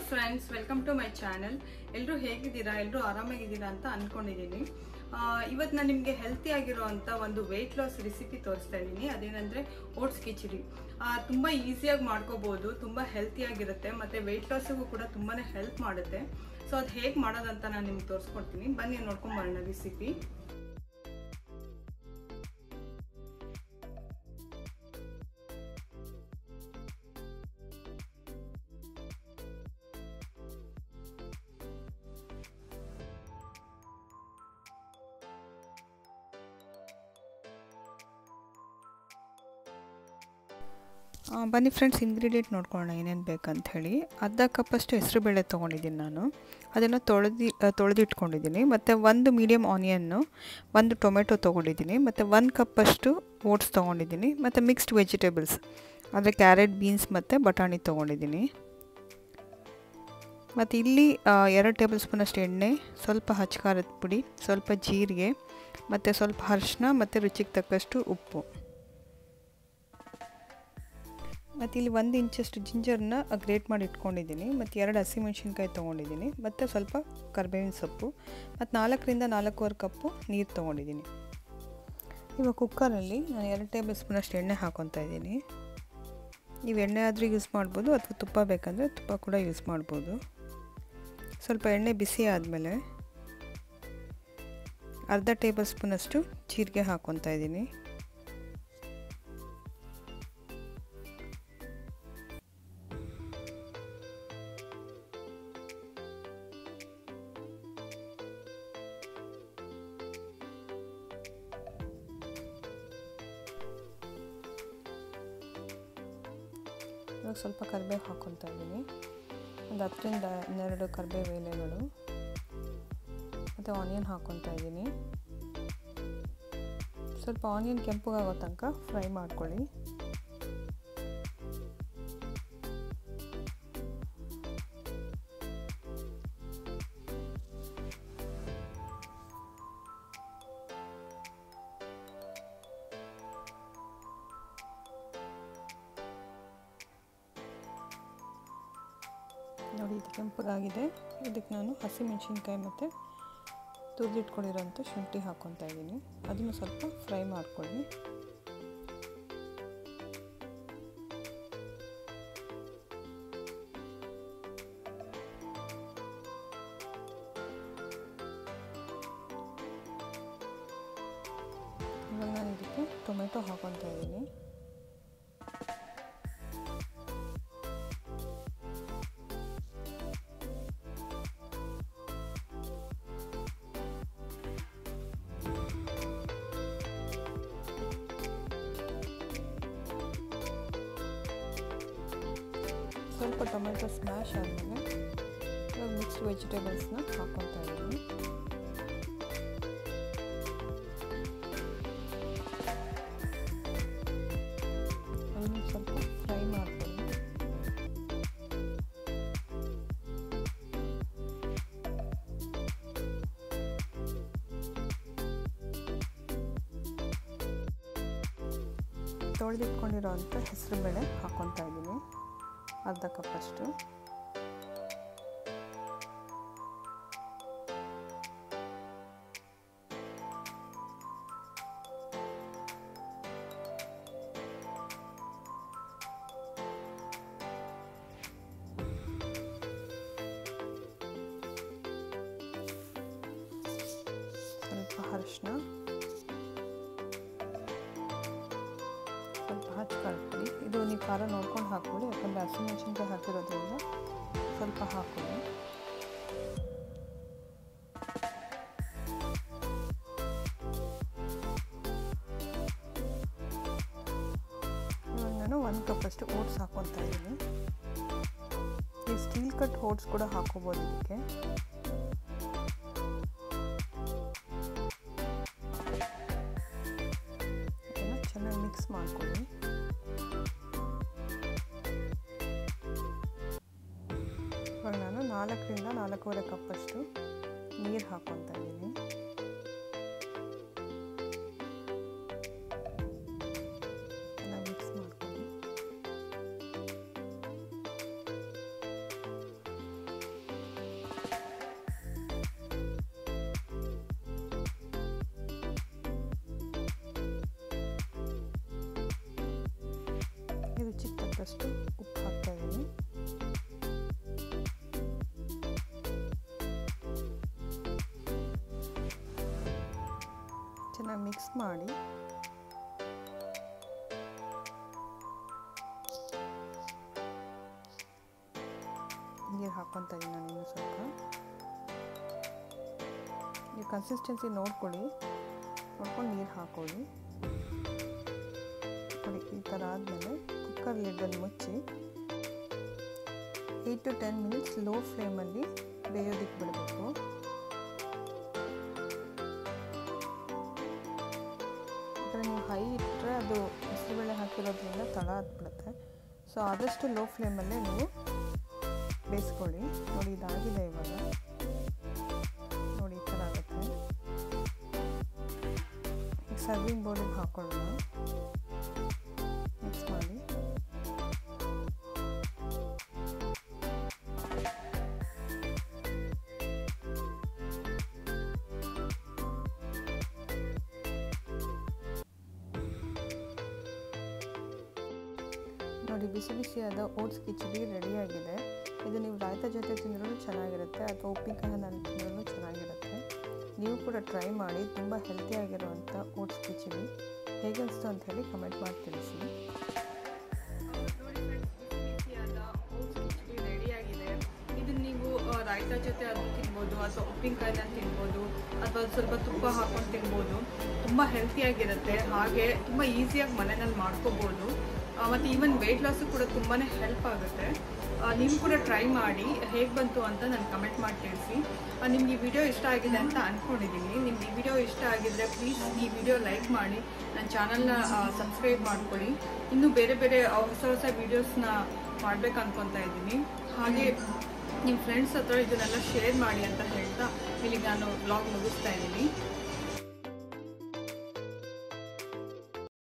friends welcome to my channel ಎಲ್ಲರೂ ಹೇಗಿದ್ದೀರಾ ಎಲ್ಲರೂ ಆರಾಮಾಗಿದ್ದೀರಾ ಅಂತ ಅಂದ್ಕೊಂಡಿದ್ದೀನಿ ಇವತ್ತು ನಾನು ನಿಮಗೆ ಹೆಲ್ತಿ ಆಗಿರೋವಂಥ ಒಂದು ವೆಯ್ಟ್ ಲಾಸ್ ರೆಸಿಪಿ ತೋರಿಸ್ತಾ ಇದ್ದೀನಿ ಅದೇನೆಂದರೆ ಓಟ್ಸ್ ಕಿಚಡಿ ತುಂಬ ಈಸಿಯಾಗಿ ಮಾಡ್ಕೋಬೋದು ತುಂಬ ಹೆಲ್ತಿಯಾಗಿರುತ್ತೆ ಮತ್ತು ವೆಯ್ಟ್ ಲಾಸಿಗೂ ಕೂಡ ತುಂಬಾ ಹೆಲ್ಪ್ ಮಾಡುತ್ತೆ ಸೊ ಅದು ಹೇಗೆ ಮಾಡೋದಂತ ನಾನು ನಿಮ್ಗೆ ತೋರಿಸ್ಕೊಡ್ತೀನಿ ಬನ್ನಿ ನೋಡ್ಕೊಂಬರೋಣ ರೆಸಿಪಿ ಬನ್ನಿ ಫ್ರೆಂಡ್ಸ್ ಇಂಗ್ರೀಡಿಯೆಂಟ್ ನೋಡ್ಕೊಳ್ಳೋಣ ಏನೇನು ಬೇಕಂತ ಹೇಳಿ ಅರ್ಧ ಕಪ್ಪಷ್ಟು ಹೆಸರುಬೇಳೆ ತೊಗೊಂಡಿದ್ದೀನಿ ನಾನು ಅದನ್ನು ತೊಳೆದು ತೊಳೆದಿಟ್ಕೊಂಡಿದ್ದೀನಿ ಮತ್ತು ಒಂದು ಮೀಡಿಯಮ್ ಆನಿಯನ್ನು ಒಂದು ಟೊಮೆಟೊ ತೊಗೊಂಡಿದ್ದೀನಿ ಮತ್ತು ಒಂದು ಕಪ್ಪಷ್ಟು ಓಟ್ಸ್ ತೊಗೊಂಡಿದ್ದೀನಿ ಮತ್ತು ಮಿಕ್ಸ್ಡ್ ವೆಜಿಟೇಬಲ್ಸ್ ಅಂದರೆ ಕ್ಯಾರೆಟ್ ಬೀನ್ಸ್ ಮತ್ತು ಬಟಾಣಿ ತೊಗೊಂಡಿದ್ದೀನಿ ಮತ್ತು ಇಲ್ಲಿ ಎರಡು ಟೇಬಲ್ ಸ್ಪೂನಷ್ಟು ಎಣ್ಣೆ ಸ್ವಲ್ಪ ಹಚ್ಕಾರದ ಪುಡಿ ಸ್ವಲ್ಪ ಜೀರಿಗೆ ಮತ್ತು ಸ್ವಲ್ಪ ಅರಿಶಿನ ಮತ್ತು ರುಚಿಗೆ ತಕ್ಕಷ್ಟು ಉಪ್ಪು ಮತ್ತು ಇಲ್ಲಿ ಒಂದು ಇಂಚಷ್ಟು ಜಿಂಜರ್ನ ಗ್ರೇಟ್ ಮಾಡಿ ಇಟ್ಕೊಂಡಿದ್ದೀನಿ ಮತ್ತು ಎರಡು ಹಸಿಮೆಣ್ಸಿನ್ಕಾಯಿ ತೊಗೊಂಡಿದ್ದೀನಿ ಮತ್ತು ಸ್ವಲ್ಪ ಕರ್ಬೇವಿನ ಸೊಪ್ಪು ಮತ್ತು ನಾಲ್ಕರಿಂದ ನಾಲ್ಕೂವರೆ ಕಪ್ಪು ನೀರು ತೊಗೊಂಡಿದ್ದೀನಿ ಇವಾಗ ಕುಕ್ಕರಲ್ಲಿ ನಾನು ಎರಡು ಟೇಬಲ್ ಸ್ಪೂನಷ್ಟು ಎಣ್ಣೆ ಹಾಕೊತಾ ಇದ್ದೀನಿ ನೀವು ಎಣ್ಣೆ ಆದರೂ ಯೂಸ್ ಮಾಡ್ಬೋದು ಅಥವಾ ತುಪ್ಪ ಬೇಕಂದರೆ ತುಪ್ಪ ಕೂಡ ಯೂಸ್ ಮಾಡ್ಬೋದು ಸ್ವಲ್ಪ ಎಣ್ಣೆ ಬಿಸಿ ಆದಮೇಲೆ ಅರ್ಧ ಟೇಬಲ್ ಸ್ಪೂನಷ್ಟು ಜೀರಿಗೆ ಹಾಕ್ಕೊತಾ ಇದ್ದೀನಿ ಇವಾಗ ಸ್ವಲ್ಪ ಕರಿಬೇವು ಹಾಕ್ಕೊತಾ ಇದ್ದೀನಿ ಒಂದು ಹತ್ತರಿಂದ ಹನ್ನೆರಡು ಕರಿಬೇವು ಎಲೆಗಳು ಮತ್ತು ಆನಿಯನ್ ಹಾಕ್ಕೊತಾ ಇದ್ದೀನಿ ಸ್ವಲ್ಪ ಆನಿಯನ್ ಕೆಂಪಗಾಗೋ ತನಕ ಫ್ರೈ ಮಾಡ್ಕೊಳ್ಳಿ ನೋಡಿ ಇದು ಕೆಂಪಗಾಗಿದೆ ಇದಕ್ಕೆ ನಾನು ಹಸಿಮೆಣ್ಸಿನ್ಕಾಯಿ ಮತ್ತು ತುರಿದಿಟ್ಕೊಂಡಿರೋಂಥ ಶುಂಠಿ ಹಾಕ್ಕೊತಾ ಇದ್ದೀನಿ ಅದನ್ನು ಸ್ವಲ್ಪ ಫ್ರೈ ಮಾಡ್ಕೊಳ್ಳಿ ಇವಾಗ ನಾನು ಇದಕ್ಕೆ ಟೊಮೆಟೊ ಹಾಕ್ಕೊತಾ ಇದ್ದೀನಿ ಸ್ವಲ್ಪ ಟೊಮೆಟೊ ಸ್ಮ್ಯಾಶ್ ಆದಮೇಲೆ ಇವಾಗ ಮಿಕ್ಸ್ಡ್ ವೆಜಿಟೇಬಲ್ಸ್ನ ಹಾಕ್ಕೊತಾ ಇದ್ದೀನಿ ಅದನ್ನು ಸ್ವಲ್ಪ ಫ್ರೈ ಮಾಡ್ಕೊಳ್ಳಿ ತೊಳೆದಿಟ್ಕೊಂಡಿರೋವಂಥ ಹೆಸರು ಬೇಳೆ ಹಾಕ್ಕೊತಾ ಇದ್ದೀನಿ ಅರ್ಧ ಕಪ್ಪಷ್ಟು ಸ್ವಲ್ಪ ಅರಿಶಿನ ಸ್ವಲ್ಪ ಹಚ್ಕೊಳ್ತೀವಿ ಇದು ನೀವು ಖಾರ ನೋಡ್ಕೊಂಡು ಹಾಕ್ಕೊಳ್ಳಿ ಯಾಕಂದರೆ ಹಸಿಮೆಣ್ಸಿನ್ಕಾಯಿ ಹಾಕಿರೋದ್ರಿಂದ ಸ್ವಲ್ಪ ಹಾಕ್ಕೊಳ್ಳಿ ಇವಾಗ ನಾನು ಒಂದು ಕಪ್ಪಷ್ಟು ಓಟ್ಸ್ ಹಾಕ್ಕೊತಾ ಇದ್ದೀನಿ ಈ ಸ್ಟೀಲ್ ಕಟ್ ಓಟ್ಸ್ ಕೂಡ ಹಾಕೋಬೋದು ಇದಕ್ಕೆ ಅದನ್ನು ಚೆನ್ನಾಗಿ ಮಿಕ್ಸ್ ಮಾಡ್ಕೊಳ್ಳಿ ಇವಾಗ ನಾನು ನಾಲ್ಕರಿಂದ ನಾಲ್ಕೂವರೆ ಕಪ್ಪಷ್ಟು ನೀರು ಹಾಕ್ಕೊತಾ ಇದ್ದೀನಿ ಚೆನ್ನಾಗಿ ಮಿಕ್ಸ್ ಮಾಡ್ಕೊಳ್ಳಿ ತಕ್ಕಷ್ಟು ಉಪ್ಪು ಹಾಕ್ತಾ ಇದ್ದೀನಿ ಚೆನ್ನಾಗಿ ಮಿಕ್ಸ್ ಮಾಡಿ ನೀರು ಹಾಕ್ಕೊತಾ ಇದ್ದೀನಿ ನಾನು ಇನ್ನೂ ಸ್ವಲ್ಪ ನೀವು ಕನ್ಸಿಸ್ಟೆನ್ಸಿ ನೋಡ್ಕೊಳ್ಳಿ ನೋಡ್ಕೊಂಡು ನೀರು ಹಾಕೊಳ್ಳಿ ನೋಡಿ ಈ ಥರ ಆದಮೇಲೆ ಕುಕ್ಕರ್ ಲಿಡ್ಡನ್ನು ಮುಚ್ಚಿ eight to ten minutes low ಫ್ಲೇಮಲ್ಲಿ ಬೇಯೋದಕ್ಕೆ ಬಿಡಬೇಕು ಯಾಕಂದರೆ ನೀವು ಹೈ ಇಟ್ಟರೆ ಅದು ಹೆಸರುಬೇಳೆ ಹಾಕಿರೋದ್ರಿಂದ ತಳ ಹತ್ಬಿಡುತ್ತೆ ಸೊ ಆದಷ್ಟು ಲೋ ಫ್ಲೇಮಲ್ಲೇ ನೀವು ಬೇಯಿಸ್ಕೊಳ್ಳಿ ನೋಡಿ ಇದಾಗಿದೆ ಇವಾಗ ನೋಡಿ ಈ ಥರ ಆಗುತ್ತೆ ಈಗ ಸರ್ವಿಂಗ್ ಬೌಲಿಗೆ ಹಾಕೊಳ್ಳೋಣ ಮಿಕ್ಸ್ ಮಾಡಿ ನೋಡಿ ಬಿಸಿ ಬಿಸಿಯಾದ ಓಟ್ಸ್ ಕಿಚಡಿ ರೆಡಿಯಾಗಿದೆ ಇದು ನೀವು ರಾಯ್ತ ಜೊತೆ ತಿಂದ್ರೂ ಚೆನ್ನಾಗಿರುತ್ತೆ ಅಥವಾ ಉಪ್ಪಿನಕಾಯಿನಲ್ಲಿ ತಿಂದ್ರೂ ಚೆನ್ನಾಗಿರುತ್ತೆ ನೀವು ಕೂಡ ಟ್ರೈ ಮಾಡಿ ತುಂಬ ಹೆಲ್ತಿಯಾಗಿರುವಂಥ ಓಟ್ಸ್ ಕಿಚಡಿ ಹೇಗೆ ಅನಿಸ್ತು ಅಂತ ಹೇಳಿ ಕಮೆಂಟ್ ಮಾಡಿ ತಿಳಿಸಿ ರೆಡಿಯಾಗಿದೆ ಇದನ್ನ ನೀವು ರಾಯ್ತ ಜೊತೆ ಅದು ತಿನ್ಬೋದು ಅಥವಾ ಉಪ್ಪಿನಕಾಯಿನ ತಿನ್ಬೋದು ಅಥವಾ ಸ್ವಲ್ಪ ತುಪ್ಪ ಹಾಕೊಂಡು ತಿನ್ಬೋದು ತುಂಬ ಹೆಲ್ತಿಯಾಗಿರುತ್ತೆ ಹಾಗೆ ತುಂಬ ಈಸಿಯಾಗಿ ಮನೆಯಲ್ಲಿ ಮಾಡ್ಕೋಬೋದು ಮತ್ತು ಈವನ್ ವೆಯ್ಟ್ ಲಾಸು ಕೂಡ ತುಂಬಾ ಹೆಲ್ಪ್ ಆಗುತ್ತೆ ನೀವು ಕೂಡ ಟ್ರೈ ಮಾಡಿ ಹೇಗೆ ಬಂತು ಅಂತ ನಾನು ಕಮೆಂಟ್ ಮಾಡಿ ತಿಳಿಸಿ ನಿಮ್ಗೆ ಈ ವಿಡಿಯೋ ಇಷ್ಟ ಆಗಿದೆ ಅಂತ ಅಂದ್ಕೊಂಡಿದ್ದೀನಿ ನಿಮ್ಗೆ ಈ ವಿಡಿಯೋ ಇಷ್ಟ ಆಗಿದ್ರೆ ಪ್ಲೀಸ್ ಈ ವಿಡಿಯೋ ಲೈಕ್ ಮಾಡಿ ನನ್ನ ಚಾನಲ್ನ ಸಬ್ಸ್ಕ್ರೈಬ್ ಮಾಡ್ಕೊಳ್ಳಿ ಇನ್ನೂ ಬೇರೆ ಬೇರೆ ಹೊಸ ಹೊಸ ವೀಡಿಯೋಸ್ನ ಮಾಡ್ಬೇಕು ಅನ್ಕೊತಾ ಇದ್ದೀನಿ ಹಾಗೆ ನಿಮ್ಮ ಫ್ರೆಂಡ್ಸ್ ಹತ್ರ ಇದನ್ನೆಲ್ಲ ಶೇರ್ ಮಾಡಿ ಅಂತ ಹೇಳ್ತಾ ಇಲ್ಲಿಗೆ ನಾನು ಬ್ಲಾಗ್ ಮುಗಿಸ್ತಾ ಇದ್ದೀನಿ